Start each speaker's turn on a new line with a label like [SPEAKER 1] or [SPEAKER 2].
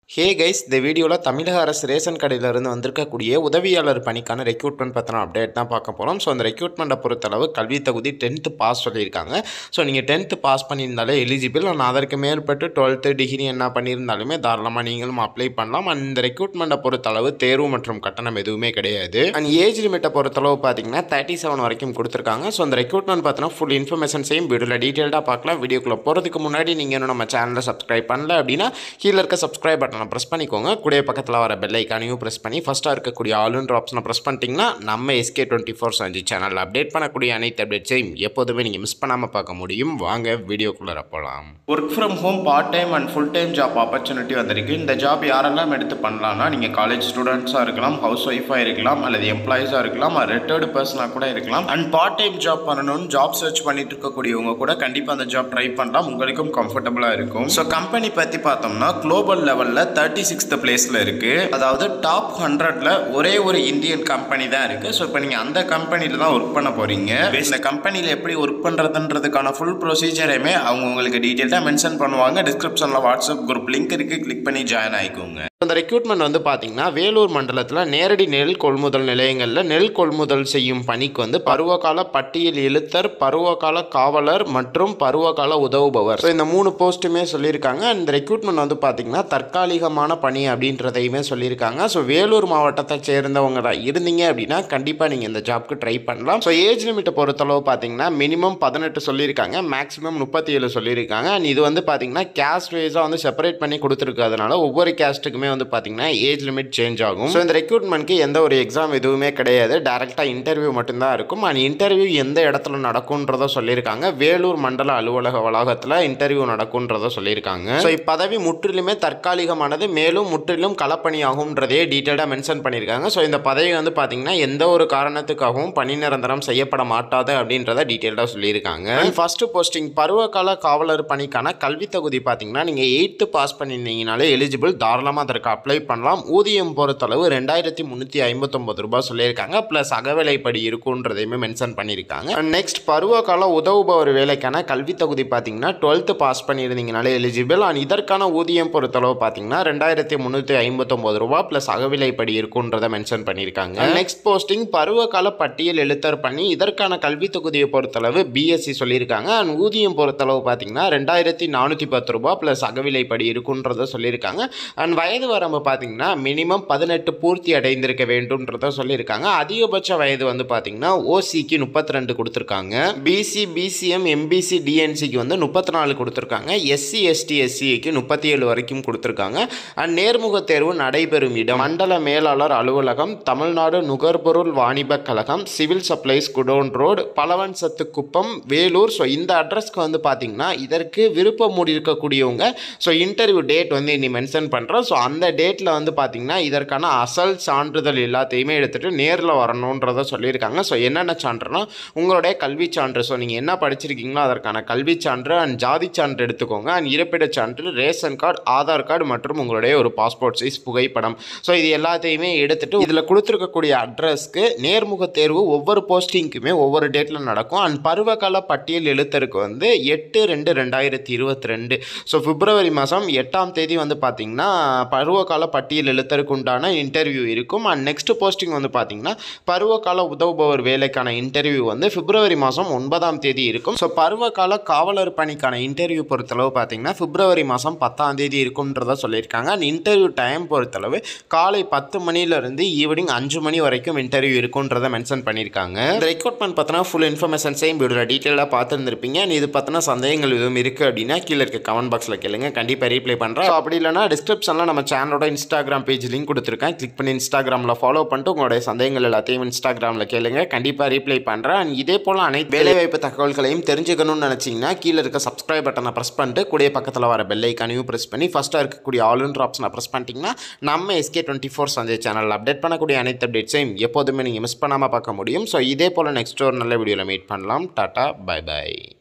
[SPEAKER 1] hey guys இந்த வீடியோவில் தமிழக அரசு ரேஷன் கடையிலிருந்து வந்திருக்கக்கூடிய உதவியாளர் பணிக்கான ரெக்ரூட்மெண்ட் பற்றின அப்டேட் தான் பார்க்க போகிறோம் ஸோ அந்த ரெக்ரூட்மெண்ட்டை பொறுத்தளவு கல்வி தகுதி டென்த்து பாஸ் சொல்லியிருக்காங்க ஸோ நீங்கள் டென்த்து பாஸ் பண்ணியிருந்தாலே எலிஜிபிள் ஆனால் அதற்கு மேற்பட்டு டுவெல்த்து டிகிரி என்ன பண்ணியிருந்தாலுமே தாராளமாக நீங்களும் அப்ளை பண்ணலாம் அண்ட் இந்த ரெக்ரூட்மெண்ட்டை பொறுத்தளவு தேர்வு மற்றும் கட்டணம் எதுவுமே கிடையாது அண்ட் ஏஜ் லிமிட்டை பொறுத்தளவு பார்த்தீங்கன்னா தேர்ட்டி செவன் வரைக்கும் கொடுத்துருக்காங்க ஸோ அந்த ரெக்ரூட்மெண்ட் பார்த்தீங்கன்னா ஃபுல் இன்ஃபர்மேஷன்ஸையும் வீடியோவில் டீட்டெயிலாக பார்க்கலாம் வீடியோக்குள்ளே போகிறதுக்கு முன்னாடி நீங்கள் இன்னும் நம்ம சேனலை சப்ஸ்கிரைப் பண்ணல அப்படின்னா கீழே இருக்க சப்ஸ்கிரைப் பட்டனை ப்ரெஸ் பண்ணிக்கோங்க கூடயே பக்கத்தில் வர பெல் ஐக்கானையும் ப்ரெஸ் பண்ணி ஃபஸ்ட்டாக இருக்கக்கூடிய ஆளுன்ற ஆப்ஷனை ப்ரெஸ் பண்ணிட்டீங்கன்னா நம்ம SK twenty four Sanjay channel update பண்ணக்கூடிய அனைத்து அப்டேட்ஸையும் எப்போதுமே நீங்கள் மிஸ் பண்ணாமல் பார்க்க முடியும் வாங்க வீடியோக்குள்ளே போகலாம்
[SPEAKER 2] work from home part time and full time job opportunity வந்திருக்கு இந்த ஜாப் யாரெல்லாம் எடுத்து பண்ணலாம்னா நீங்கள் காலேஜ் ஸ்டூடெண்ட்ஸாக இருக்கலாம் ஹவுஸ் ஒய்ஃபாக இருக்கலாம் அல்லது எம்ப்ளாயிஸாக இருக்கலாம் ரிட்டையர்டு பர்சனாக கூட இருக்கலாம் அண்ட் பார்ட் டைம் ஜாப் பண்ணணும்னு ஜாப் சர்ச் பண்ணிட்டு இருக்கக்கூடியவங்க கூட கண்டிப்பாக அந்த ஜாப் ட்ரை பண்ணலாம் உங்களுக்கும் கம்ஃபர்டபுளாக இருக்கும் ஸோ கம்பெனி பற்றி பார்த்தோம்னா குளோபல் லெவலில் தேர்ட்டி சிக்ஸ்த் பிளேஸில் இருக்குது அதாவது டாப் ஹண்ட்ரட்ல ஒரே ஒரு இந்தியன் கம்பெனி தான் இருக்குது ஸோ இப்போ நீங்கள் அந்த கம்பெனியில் தான் ஒர்க் பண்ண போகிறீங்க இந்த கம்பெனியில் எப்படி ஒர்க் பண்ணுறதுன்றதுக்கான ஃபுல் ப்ரொசீஜரையுமே அவங்க உங்களுக்கு டீட்டெயில்டாக மென்ஷன் பண்ணுவாங்க டிஸ்கிரிப்ஷனில் வாட்ஸ்அப் குரூப் லிங்க் இருக்குது கிளிக் பண்ணி ஜாயின் ஆகிக்கோங்க
[SPEAKER 1] அந்த ரெக்ரூட்மெண்ட் வந்து பார்த்தீங்கன்னா வேலூர் மண்டலத்தில் நேரடி நெல் கொள்முதல் நிலையங்களில் நெல் கொள்முதல் செய்யும் பணிக்கு வந்து பருவகால பட்டியல் எழுத்தர் பருவகால காவலர் மற்றும் பருவகால உதவுபவர் ஸோ இந்த மூணு போஸ்ட்டுமே சொல்லியிருக்காங்க இந்த ரெக்ரூட்மெண்ட் வந்து பார்த்தீங்கன்னா தற்காலிகமான பணி அப்படின்றதையுமே சொல்லியிருக்காங்க ஸோ வேலூர் மாவட்டத்தை சேர்ந்தவங்க தான் இருந்தீங்க அப்படின்னா கண்டிப்பாக நீங்கள் இந்த ஜாப்க்கு ட்ரை பண்ணலாம் ஸோ ஏஜ் லிமிட்டை பொறுத்தளவு பார்த்தீங்கன்னா மினிமம் பதினெட்டு சொல்லியிருக்காங்க மேக்ஸிமம் முப்பத்தி ஏழு சொல்லியிருக்காங்க அண்ட் இது வந்து பார்த்தீங்கன்னா கேஸ்ட் வைஸாக வந்து செப்பரேட் பண்ணி கொடுத்துருக்கிறதுனால ஒவ்வொரு கேஸ்ட்டுக்குமே வந்து பார்த்தீங்கன்னா ஏஜ் லிமிட் சேஞ்ச் ஆகும் ஸோ இந்த ரெக்ரூட்மெண்ட்க்கு எந்த ஒரு எக்ஸாம் எதுவுமே கிடையாது டேரெக்டாக இன்டர்வியூ மட்டும்தான் இருக்கும் அண்ட் இன்டர்வியூ எந்த இடத்துல நடக்கும்ன்றத சொல்லியிருக்காங்க வேலூர் மண்டல அலுவலக வளாகத்தில் இன்டர்வியூ நடக்கும்ன்றத சொல்லியிருக்காங்க ஸோ இப்பதவி முற்றிலுமே தற்காலிகமானது மேலும் முற்றிலும் களப்பணியாகும்ன்றதே டீட்டெயிலாக மென்ஷன் பண்ணியிருக்காங்க ஸோ இந்த பதவி வந்து பார்த்தீங்கன்னா எந்த ஒரு காரணத்துக்காகவும் பணி நிரந்தரம் செய்யப்பட மாட்டாது அப்படின்றத டீட்டெயிலாக சொல்லியிருக்காங்க ஃபர்ஸ்ட் போஸ்டிங் பருவகால காவலர் பணிக்கான கல்வி தகுதி பார்த்தீங்கன்னா நீங்கள் எயித்து பாஸ் பண்ணியிருந்தீங்கனாலே எலிஜிபிள் தாராளமாக அதற்கு அப்ளை பண்ணலாம் ஊதியம் பொறுத்தளவு ரெண்டாயிரத்தி முந்நூற்றி ஐம்பத்தொம்பது ரூபாய் சொல்லியிருக்காங்க ப்ளஸ் அகவிலைப்படி இருக்குன்றதையுமே மென்ஷன் பண்ணியிருக்காங்க நெக்ஸ்ட் பருவகால உதவுபவர் வேலைக்கான கல்வி தகுதி பார்த்தீங்கன்னா டுவெல்த்து பாஸ் பண்ணியிருந்தீங்கனாலே எலிஜிபிள் அண்ட் இதற்கான ஊதியம் பொறுத்தளவு பார்த்தீங்கன்னா ரெண்டாயிரத்தி முந்நூற்றி ஐம்பத்தொம்பது ரூபா ப்ளஸ் அகவிலைப்படி இருக்குன்றதை மென்ஷன் பண்ணியிருக்காங்க நெக்ஸ்ட் போஸ்டிங் பருவகால பட்டியல் எழுத்தர் பண்ணி இதற்கான கல்வி தொகுதியை பொறுத்தளவு பிஎஸ்சி சொல்லியிருக்காங்க அண்ட் ஊதியம் பொறுத்தளவு பார்த்தீங்கன்னா ரெண்டாயிரத்தி நானூற்றி பத்து ரூபா ப்ளஸ் அகவிலைப்படி இருக்குன்றத சொல்லியிருக்காங்க அண்ட் வயது வரம்பு பார்த்தீங்கன்னா மினிமம் பதினெட்டு பூர்த்தி அடைந்திருக்க வேண்டும்ன்றத சொல்லியிருக்காங்க அதிகபட்ச வயது வந்து பார்த்தீங்கன்னா ஓசிக்கு முப்பத்தி ரெண்டு கொடுத்துருக்காங்க பிசி பிசிஎம் எம்பிசி டிஎன்சிக்கு வந்து முப்பத்தி நாலு கொடுத்துருக்காங்க எஸ்சி எஸ்டி எஸ்சிக்கு முப்பத்தி ஏழு வரைக்கும் கொடுத்துருக்காங்க அண்ட் நேர்முக தேர்வு நடைபெறும் இடம் மண்டல மேலாளர் அலுவலகம் தமிழ்நாடு நுகர்பொருள் வாணிபக் கழகம் civil supplies godown road Palavan Sathukuppam Vellore so இந்த அட்ரஸ்க்கு வந்து பார்த்தீங்கன்னா இதற்கு விருப்பம் இருக்கக்கூடியவங்க ஸோ இன்டர்வியூ டேட் வந்து இனி மென்ஷன் பண்ணுறோம் ஸோ அந்த டேட்டில் வந்து பார்த்தீங்கன்னா இதற்கான அசல் சான்றிதழ் எல்லாத்தையுமே எடுத்துகிட்டு நேரில் வரணுன்றத சொல்லியிருக்காங்க ஸோ என்னென்ன சான்றுனா உங்களுடைய கல்வி சான்று ஸோ நீங்கள் என்ன படிச்சிருக்கீங்களோ அதற்கான கல்வி சான்று அண்ட் ஜாதி சான்று எடுத்துக்கோங்க அண்ட் இருப்பிடச் சான்று ரேஷன் கார்டு ஆதார் கார்டு மற்றும் உங்களுடைய ஒரு பாஸ்போர்ட் சைஸ் புகைப்படம் ஸோ இது எல்லாத்தையுமே எடுத்துகிட்டு இதில் கொடுத்துருக்கக்கூடிய அட்ரஸ்க்கு நேர்முக தேர்வு ஒவ்வொரு போஸ்டிங்க்குமே ஒவ்வொரு டேட்டில் நடக்கும் அண்ட் பருவகால பட்டியல் எழுத்தருக்கு வந்து எட்டு ரெண்டு ரெண்டாயிரத்தி இருபத்தி ரெண்டு ஸோ பிப்ரவரி மாதம் எட்டாம் தேதி வந்து பார்த்தீங்கன்னா பருவகால பட்டியல் எழுத்தருக்கு உண்டான இன்டர்வியூ இருக்கும் அண்ட் நெக்ஸ்ட் போஸ்டிங் வந்து பார்த்தீங்கன்னா பருவகால உதவுபவர் வேலைக்கான இன்டர்வியூ வந்து பிப்ரவரி மாதம் ஒன்பதாம் தேதி இருக்கும் ஸோ பருவகால காவலர் பணிக்கான இன்டர்வியூ பொறுத்தளவு பார்த்தீங்கன்னா பிப்ரவரி மாதம் பத்தாம் தேதி இருக்கும்ன்றத சொல்லியிருக்காங்க அண்ட் இன்டர்வியூ டைம் பொறுத்தளவு காலை பத்து மணிலேருந்து ஈவினிங் அஞ்சு மணி வரைக்கும் இன்டர்வியூ இருக்குன்றதை மென்ஷன் பண்ணியிருக்காங்க இந்த ரெக்ரூட்மெண்ட் பார்த்தோன்னா ஃபுல் இன்ஃபர்மேஷன்ஸையும் வீடியோவில் டீட்டெயிலாக பார்த்துருந்துருப்பீங்க அண்ட் இது பார்த்தோன்னா சந்தேகங்கள் எதுவும் இருக்குது அப்படின்னா கீழே இருக்க கமெண்ட் பாக்ஸில் கேளுங்க கண்டிப்பாக ரீப்ளை பண்ணுறேன் அப்படி இல்லைனா டிஸ்கிரிப்ஷனில் நம்ம சேனலோட இன்ஸ்டாகிராம் பேஜ் லிங்க் கொடுத்துருக்கேன் கிளிக் பண்ணி இன்ஸ்டாகிராமில் ஃபாலோ பண்ணிட்டு உங்களுடைய சந்தேகங்கள் எல்லாத்தையும் இன்ஸ்டாகிராமில் கேளுங்க கண்டிப்பாக ரீப்ளை பண்ணுறேன் அண்ட் இதே போல் அனைத்து வேலைவாய்ப்பு தகவல்களையும் தெரிஞ்சுக்கணும்னு நினச்சிங்கன்னா கீழே இருக்க சப்ஸ்கிரைப் பட்டனை ப்ரெஸ் பண்ணிட்டு கூடிய பக்கத்தில் வர பெல் ஐக்கானையும் ப்ரெஸ் பண்ணி ஃபஸ்ட்டாக இருக்கக்கூடிய ஆல்ன்ற ஆப்ஷனை ப்ரெஸ் பண்ணிட்டீங்கன்னா நம்ம SK twenty four Sanjay channel update பண்ணக்கூடிய அனைத்து அப்டேட்ஸையும் எப்போதுமே நீங்கள் மிஸ் பண்ணாமல் பார்க்க முடியும் ஸோ இதே போல் நெக்ஸ்ட் ஒரு நல்ல வீடியோவில் மீட் பண்ணலாம் டாட்டா பை பை